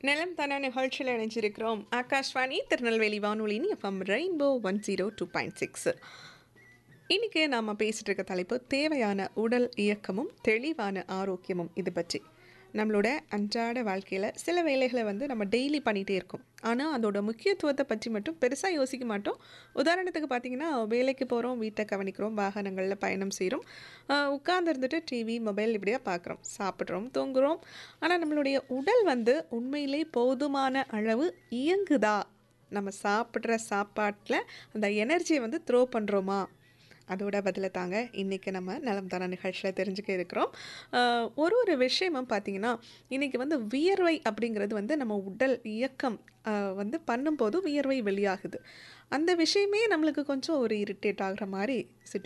நிலம் தான நிகழ்ச்சியில் இணைஞ்சிருக்கிறோம் ஆகாஷ்வாணி திருநெல்வேலி வானொலியின் FM rainbow one zero two point six இன்றைக்கி நாம் பேசிகிட்டு இருக்க தலைப்பு தேவையான உடல் இயக்கமும் தெளிவான ஆரோக்கியமும் இது பற்றி நம்மளோட அன்றாட வாழ்க்கையில் சில வேலைகளை வந்து நம்ம டெய்லி பண்ணிகிட்டே இருக்கோம் ஆனால் அதோட முக்கியத்துவத்தை பற்றி மட்டும் பெருசாக யோசிக்க மாட்டோம் உதாரணத்துக்கு பார்த்தீங்கன்னா வேலைக்கு போகிறோம் வீட்டை கவனிக்கிறோம் வாகனங்களில் பயணம் செய்கிறோம் உட்கார்ந்துருந்துட்டு டிவி மொபைல் இப்படியா பார்க்குறோம் சாப்பிட்றோம் தூங்குறோம் ஆனால் நம்மளுடைய உடல் வந்து உண்மையிலே போதுமான அளவு இயங்குதா நம்ம சாப்பிட்ற சாப்பாட்டில் அந்த எனர்ஜியை வந்து த்ரோ பண்ணுறோமா அதோட பதிலை தாங்க இன்றைக்கி நம்ம நலம் தான நிகழ்ச்சியில் தெரிஞ்சுக்க இருக்கிறோம் ஆஹ் ஒரு ஒரு விஷயமும் பார்த்திங்கன்னா இன்றைக்கி வந்து வியர்வை அப்படிங்கிறது வந்து நம்ம உடல் இயக்கம் ஆஹ் வந்து பண்ணும்போது வியர்வை வெளியாகுது அந்த விஷயமே நம்மளுக்கு கொஞ்சம் ஒரு இரிட்டேட் ஆகுற மாதிரி